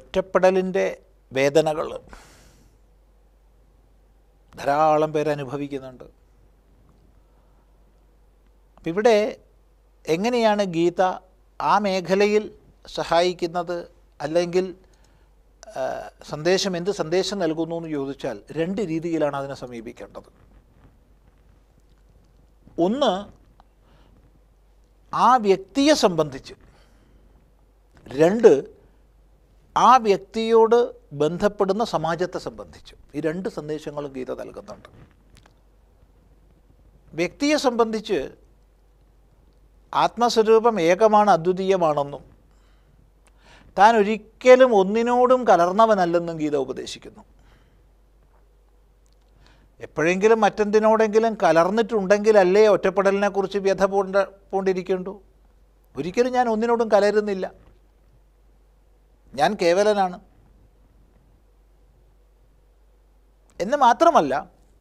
ഒറ്റപ്പെടലിൻ്റെ വേദനകൾ ധാരാളം പേര് അനുഭവിക്കുന്നുണ്ട് അപ്പം ഇവിടെ എങ്ങനെയാണ് ഗീത ആ മേഖലയിൽ സഹായിക്കുന്നത് അല്ലെങ്കിൽ ആ, സന്ദേശം എന്ത് സന്ദേശം നൽകുന്നു എന്ന് ചോദിച്ചാൽ രണ്ട് രീതിയിലാണ് അതിനെ സമീപിക്കേണ്ടത് ഒന്ന് ആ വ്യക്തിയെ സംബന്ധിച്ച് രണ്ട് ആ വ്യക്തിയോട് ബന്ധപ്പെടുന്ന സമാജത്തെ സംബന്ധിച്ച് ഈ രണ്ട് സന്ദേശങ്ങളും ഗീത നൽകുന്നുണ്ട് വ്യക്തിയെ സംബന്ധിച്ച് ആത്മസ്വരൂപം ഏകമാണ് അദ്വിതീയമാണെന്നും താൻ ഒരിക്കലും ഒന്നിനോടും കലർന്നവനല്ലെന്നും ഗീത ഉപദേശിക്കുന്നു എപ്പോഴെങ്കിലും മറ്റെന്തിനോടെങ്കിലും കലർന്നിട്ടുണ്ടെങ്കിലല്ലേ ഒറ്റപ്പെടലിനെക്കുറിച്ച് വ്യഥ പൂണ്ട പൂണ്ടിരിക്കേണ്ടു ഒരിക്കലും ഞാൻ ഒന്നിനോടും കലരുന്നില്ല ഞാൻ കേവലനാണ് എന്ന് മാത്രമല്ല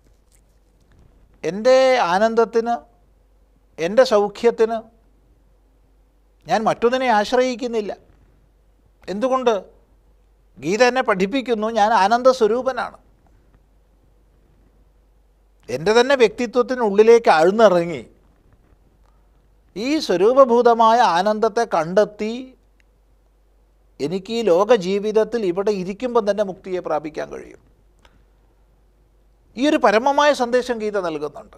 എൻ്റെ ആനന്ദത്തിന് എൻ്റെ സൗഖ്യത്തിന് ഞാൻ മറ്റൊന്നിനെ ആശ്രയിക്കുന്നില്ല എന്തുകൊണ്ട് ഗീത എന്നെ പഠിപ്പിക്കുന്നു ഞാൻ ആനന്ദ സ്വരൂപനാണ് എൻ്റെ തന്നെ വ്യക്തിത്വത്തിനുള്ളിലേക്ക് ആഴ്ന്നിറങ്ങി ഈ സ്വരൂപഭൂതമായ ആനന്ദത്തെ കണ്ടെത്തി എനിക്ക് ഈ ലോക ജീവിതത്തിൽ ഇവിടെ ഇരിക്കുമ്പം തന്നെ മുക്തിയെ പ്രാപിക്കാൻ കഴിയും ഈ ഒരു പരമമായ സന്ദേശം ഗീത നൽകുന്നുണ്ട്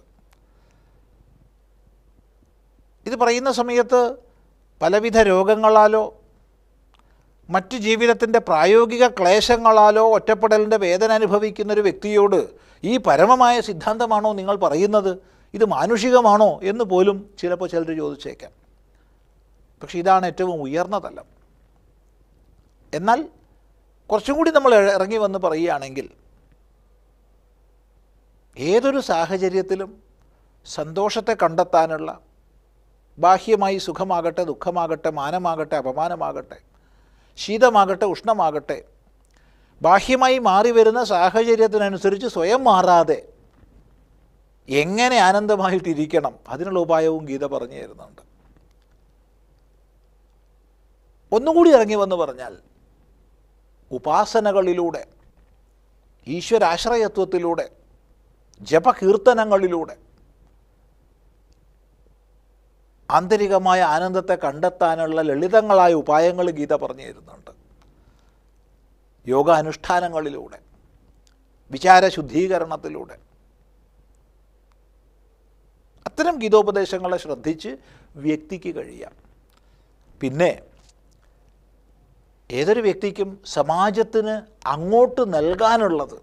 ഇത് പറയുന്ന സമയത്ത് പലവിധ രോഗങ്ങളാലോ മറ്റു ജീവിതത്തിൻ്റെ പ്രായോഗിക ക്ലേശങ്ങളാലോ ഒറ്റപ്പെടലിൻ്റെ വേദന അനുഭവിക്കുന്ന ഒരു വ്യക്തിയോട് ഈ പരമമായ സിദ്ധാന്തമാണോ നിങ്ങൾ പറയുന്നത് ഇത് മാനുഷികമാണോ എന്ന് പോലും ചിലപ്പോൾ ചിലർ ചോദിച്ചേക്കാം പക്ഷെ ഇതാണ് ഏറ്റവും ഉയർന്ന തലം എന്നാൽ കുറച്ചും കൂടി നമ്മൾ ഇറങ്ങി വന്ന് പറയുകയാണെങ്കിൽ ഏതൊരു സാഹചര്യത്തിലും സന്തോഷത്തെ കണ്ടെത്താനുള്ള ബാഹ്യമായി സുഖമാകട്ടെ ദുഃഖമാകട്ടെ മാനമാകട്ടെ അപമാനമാകട്ടെ ശീതമാകട്ടെ ഉഷ്ണമാകട്ടെ ബാഹ്യമായി മാറി വരുന്ന സാഹചര്യത്തിനനുസരിച്ച് സ്വയം മാറാതെ എങ്ങനെ ആനന്ദമായിട്ടിരിക്കണം അതിനുള്ള ഉപായവും ഗീത പറഞ്ഞു തരുന്നുണ്ട് ഒന്നുകൂടി ഇറങ്ങി വന്ന് പറഞ്ഞാൽ ഉപാസനകളിലൂടെ ഈശ്വരാശ്രയത്വത്തിലൂടെ ജപകീർത്തനങ്ങളിലൂടെ ആന്തരികമായ ആനന്ദത്തെ കണ്ടെത്താനുള്ള ലളിതങ്ങളായ ഉപായങ്ങൾ ഗീത പറഞ്ഞു തരുന്നുണ്ട് യോഗ അനുഷ്ഠാനങ്ങളിലൂടെ വിചാര ശുദ്ധീകരണത്തിലൂടെ അത്തരം ഗീതോപദേശങ്ങളെ ശ്രദ്ധിച്ച് വ്യക്തിക്ക് കഴിയാം പിന്നെ ഏതൊരു വ്യക്തിക്കും സമാജത്തിന് അങ്ങോട്ട് നൽകാനുള്ളത്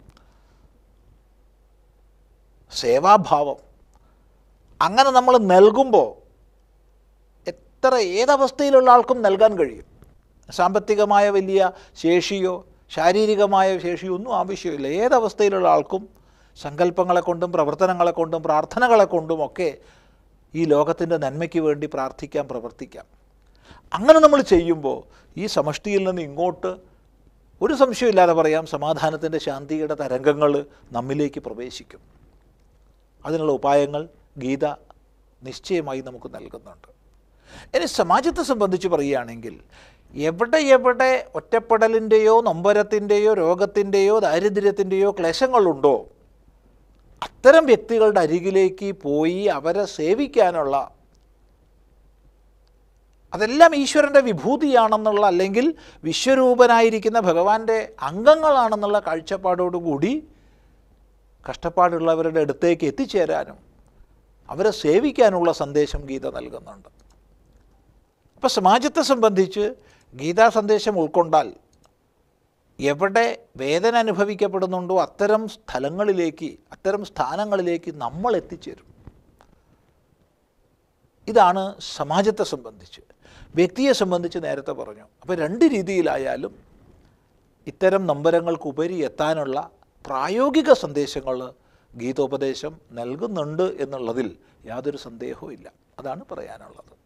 സേവാഭാവം അങ്ങനെ നമ്മൾ നൽകുമ്പോൾ എത്ര ഏതവസ്ഥയിലുള്ള ആൾക്കും നൽകാൻ കഴിയും സാമ്പത്തികമായ വലിയ ശേഷിയോ ശാരീരികമായ ശേഷിയോ ഒന്നും ആവശ്യമില്ല ഏതവസ്ഥയിലുള്ള ആൾക്കും സങ്കല്പങ്ങളെ കൊണ്ടും പ്രവർത്തനങ്ങളെ കൊണ്ടും പ്രാർത്ഥനകളെ കൊണ്ടും ഒക്കെ ഈ ലോകത്തിൻ്റെ നന്മയ്ക്ക് വേണ്ടി പ്രാർത്ഥിക്കാം പ്രവർത്തിക്കാം അങ്ങനെ നമ്മൾ ചെയ്യുമ്പോൾ ഈ സമഷ്ടിയിൽ നിന്ന് ഇങ്ങോട്ട് ഒരു സംശയമില്ലാതെ പറയാം സമാധാനത്തിൻ്റെ ശാന്തിയുടെ തരംഗങ്ങൾ നമ്മിലേക്ക് പ്രവേശിക്കും അതിനുള്ള ഉപായങ്ങൾ ഗീത നിശ്ചയമായി നമുക്ക് നൽകുന്നുണ്ട് ഇനി സമാജത്തെ സംബന്ധിച്ച് പറയുകയാണെങ്കിൽ എവിടെ എവിടെ ഒറ്റപ്പെടലിൻ്റെയോ നൊമ്പരത്തിൻ്റെയോ രോഗത്തിൻ്റെയോ ദാരിദ്ര്യത്തിൻ്റെയോ ക്ലേശങ്ങളുണ്ടോ അത്തരം വ്യക്തികളുടെ അരികിലേക്ക് പോയി അവരെ സേവിക്കാനുള്ള അതെല്ലാം ഈശ്വരൻ്റെ വിഭൂതിയാണെന്നുള്ള അല്ലെങ്കിൽ വിശ്വരൂപനായിരിക്കുന്ന ഭഗവാന്റെ അംഗങ്ങളാണെന്നുള്ള കാഴ്ചപ്പാടോടുകൂടി കഷ്ടപ്പാടുള്ളവരുടെ അടുത്തേക്ക് എത്തിച്ചേരാനും അവരെ സേവിക്കാനുള്ള സന്ദേശം ഗീത നൽകുന്നുണ്ട് അപ്പോൾ സമാജത്തെ സംബന്ധിച്ച് ഗീതാ സന്ദേശം ഉൾക്കൊണ്ടാൽ എവിടെ വേദന അനുഭവിക്കപ്പെടുന്നുണ്ടോ അത്തരം സ്ഥലങ്ങളിലേക്ക് അത്തരം സ്ഥാനങ്ങളിലേക്ക് നമ്മൾ എത്തിച്ചേരും ഇതാണ് സമാജത്തെ സംബന്ധിച്ച് വ്യക്തിയെ സംബന്ധിച്ച് നേരത്തെ പറഞ്ഞു അപ്പോൾ രണ്ട് രീതിയിലായാലും ഇത്തരം നമ്പരങ്ങൾക്കുപരി എത്താനുള്ള പ്രായോഗിക സന്ദേശങ്ങൾ ഗീതോപദേശം നൽകുന്നുണ്ട് എന്നുള്ളതിൽ യാതൊരു സന്ദേഹവും ഇല്ല അതാണ് പറയാനുള്ളത്